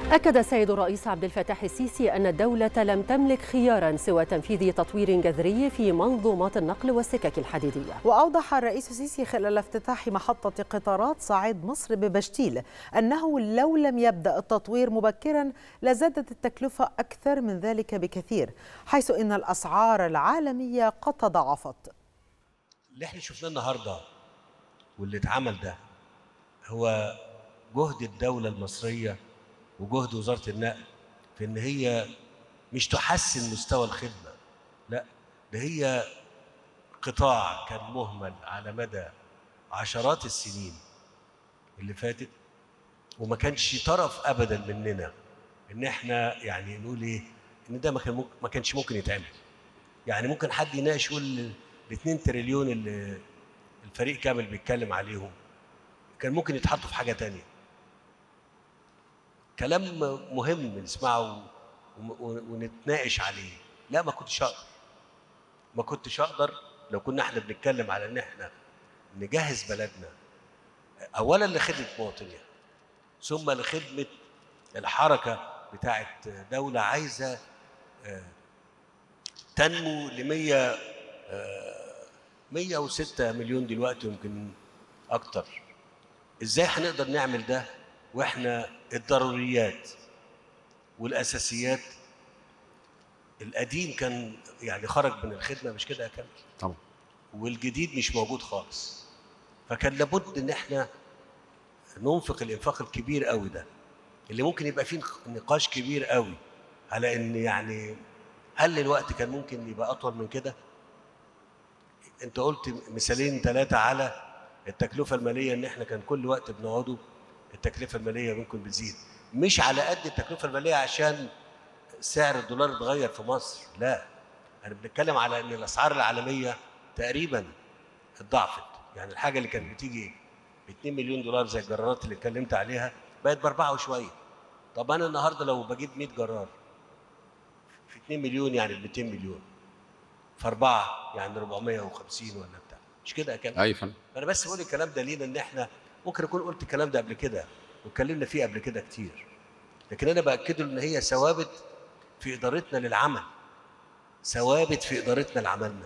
أكد السيد الرئيس عبد الفتاح السيسي أن الدولة لم تملك خيارا سوى تنفيذ تطوير جذري في منظومات النقل والسكك الحديدية وأوضح الرئيس السيسي خلال افتتاح محطة قطارات صعيد مصر ببشتيل أنه لو لم يبدأ التطوير مبكرا لزادت التكلفة أكثر من ذلك بكثير حيث إن الأسعار العالمية قد تضاعفت اللي احنا شفناه النهارده واللي اتعمل ده هو جهد الدولة المصرية وجهد وزارة النقل في إن هي مش تحسن مستوى الخدمة لا ده هي قطاع كان مهمل على مدى عشرات السنين اللي فاتت وما كانش طرف ابدا مننا ان احنا يعني نقول ايه ان ده ما كان ممكن ما كانش ممكن يتعمل يعني ممكن حد يناقش يقول ال 2 تريليون اللي الفريق كامل بيتكلم عليهم كان ممكن يتحطوا في حاجه تانية كلام مهم نسمعه ونتناقش عليه لا ما كنتش اقدر ما كنتش اقدر لو كنا احنا بنتكلم على ان احنا نجهز بلدنا اولا لخدمه مواطنيها ثم لخدمه الحركه بتاعت دوله عايزه تنمو ل 100 106 مليون دلوقتي يمكن اكتر ازاي هنقدر نعمل ده واحنا الضروريات والاساسيات القديم كان يعني خرج من الخدمه مش كده يا كامل طبعا والجديد مش موجود خالص فكان لابد ان احنا ننفق الانفاق الكبير قوي ده اللي ممكن يبقى فيه نقاش كبير قوي على ان يعني هل الوقت كان ممكن يبقى اطول من كده انت قلت مثالين ثلاثه على التكلفه الماليه ان احنا كان كل وقت بنقعده التكلفه الماليه ممكن بتزيد مش على قد التكلفه الماليه عشان سعر الدولار اتغير في مصر لا انا بنتكلم على ان الاسعار العالميه تقريبا اتضاعفت يعني الحاجه اللي كانت بتيجي ب 2 مليون دولار زي الجرارات اللي اتكلمت عليها بقت باربعه وشويه طب انا النهارده لو بجيب 100 جرار في 2 مليون يعني ب 200 مليون في اربعه يعني 450 ولا بتاع مش كده يا كامل؟ ايوه فندم انا بس بقول الكلام ده لينا ان احنا ممكن اكون قلت الكلام ده قبل كده واتكلمنا فيه قبل كده كتير لكن انا باكده ان هي ثوابت في ادارتنا للعمل ثوابت في ادارتنا لعملنا